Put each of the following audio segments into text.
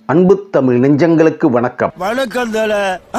அன்பு தமிழ் நெஞ்சங்களுக்கு வணக்கம் வணக்கம் தல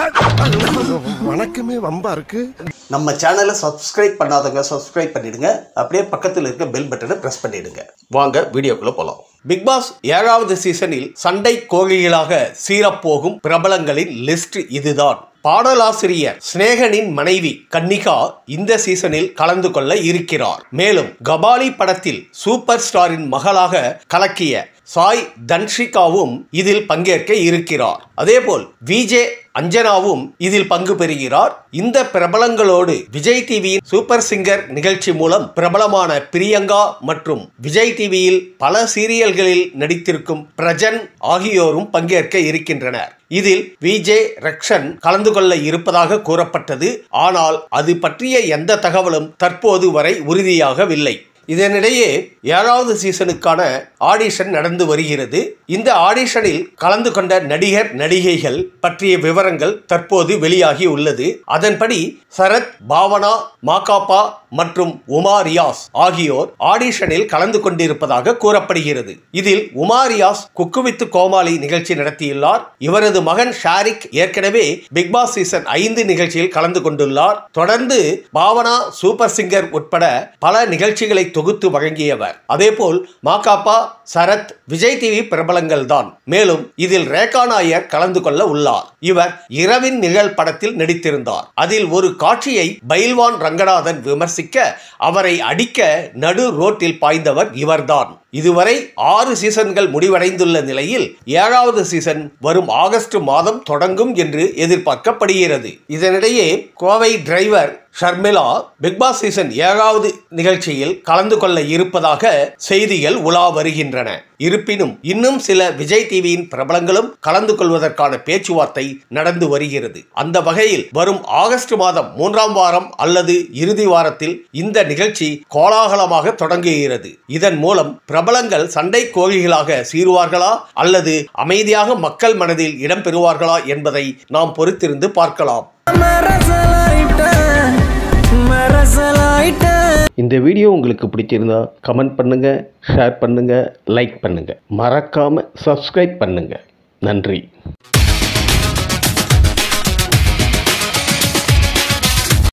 வணக்கமே வம்பா இருக்கு நம்ம சேனலை சப்ஸ்கிரைப் பண்ணாதவங்க சப்ஸ்கிரைப் பண்ணிடுங்க அப்படியே பக்கத்தில் இருக்க பெல் பட்டனை பிரஸ் பண்ணிடுங்க வாங்க வீடியோக்குள்ள போலாம் பிக் பாஸ் ஏழாவது சீசனில் சண்டை கோழிகளாக சீரப்போகும் பிரபலங்களின் லிஸ்ட் இதுதான் பாடலாசிரியர் சிநேகனின் மனைவி கன்னிகா இந்த சீசனில் கலந்து கொள்ள இருக்கிறார் மேலும் கபாலி படத்தில் சூப்பர் ஸ்டாரின் மகளாக கலக்கிய சாய் தன்ஷிகாவும் இதில் பங்கேற்க இருக்கிறார் அதேபோல் விஜே அஞ்சனாவும் இதில் பங்கு பெறுகிறார் இந்த பிரபலங்களோடு விஜய் டிவியின் சூப்பர் சிங்கர் நிகழ்ச்சி மூலம் பிரபலமான பிரியங்கா மற்றும் விஜய் டிவியில் பல சீரியல்களில் நடித்திருக்கும் பிரஜன் ஆகியோரும் பங்கேற்க இருக்கின்றனர் இதில் விஜே ரக்ஷன் கலந்து கொள்ள இருப்பதாக கூறப்பட்டது ஆனால் அது பற்றிய எந்த தகவலும் தற்போது வரை உறுதியாகவில்லை இதனிடையே ஏழாவது சீசனுக்கான ஆடிஷன் நடந்து வருகிறது இந்த ஆடிஷனில் கலந்து கொண்ட நடிகர் நடிகைகள் பற்றிய விவரங்கள் தற்போது வெளியாகி உள்ளது அதன்படி சரத் பாவனா மாகாப்பா மற்றும் உமா ரியாஸ் ஆகியோர் ஆடிஷனில் கலந்து கொண்டிருப்பதாக கூறப்படுகிறது இதில் உமா ரியாஸ் குக்கு வித்து கோமாளி நிகழ்ச்சி நடத்தியுள்ளார் இவரது மகன் ஷாரிக் ஏற்கனவே பிக் பாஸ் சீசன் ஐந்து நிகழ்ச்சியில் கலந்து கொண்டுள்ளார் தொடர்ந்து பாவனா சூப்பர் சிங்கர் உட்பட பல நிகழ்ச்சிகளை தொகுத்து வழங்கியவர் அதேபோல் மாகாப்பா சரத் விஜய் டிவி பிரபலங்கள் தான் மேலும் இதில் ரேகா நாயர் கலந்து கொள்ள உள்ளார் இவர் இரவின் நிகழ் படத்தில் நடித்திருந்தார் அதில் ஒரு காட்சியை பைல்வான் ரங்கநாதன் விமர்சிக்க அவரை அடிக்க நடு ரோட்டில் பாய்ந்தவர் இவர்தான் இதுவரை ஆறு சீசன்கள் முடிவடைந்துள்ள நிலையில் ஏழாவது சீசன் வரும் ஆகஸ்ட் மாதம் தொடங்கும் என்று எதிர்பார்க்கப்படுகிறது இதனிடையே Kovai driver Sharmila Bigg Boss season ஏழாவது நிகழ்ச்சியில் கலந்து கொள்ள இருப்பதாக செய்திகள் உலா வருகின்றன இருப்பினும் இன்னும் சில விஜய் டிவியின் பிரபலங்களும் கலந்து கொள்வதற்கான பேச்சுவார்த்தை நடந்து வருகிறது அந்த வகையில் வரும் ஆகஸ்ட் மாதம் மூன்றாம் வாரம் அல்லது இறுதி வாரத்தில் இந்த நிகழ்ச்சி கோலாகலமாக தொடங்குகிறது இதன் மூலம் பிரபலங்கள் சண்டை கோழிகளாக சீருவார்களா அல்லது அமைதியாக மக்கள் மனதில் இடம்பெறுவார்களா என்பதை நாம் பொறுத்திருந்து பார்க்கலாம் இந்த வீடியோ உங்களுக்கு பிடிச்சிருந்தா கமெண்ட் பண்ணுங்க ஷேர் பண்ணுங்க லைக் பண்ணுங்க மறக்காம சப்ஸ்கிரைப் பண்ணுங்க நன்றி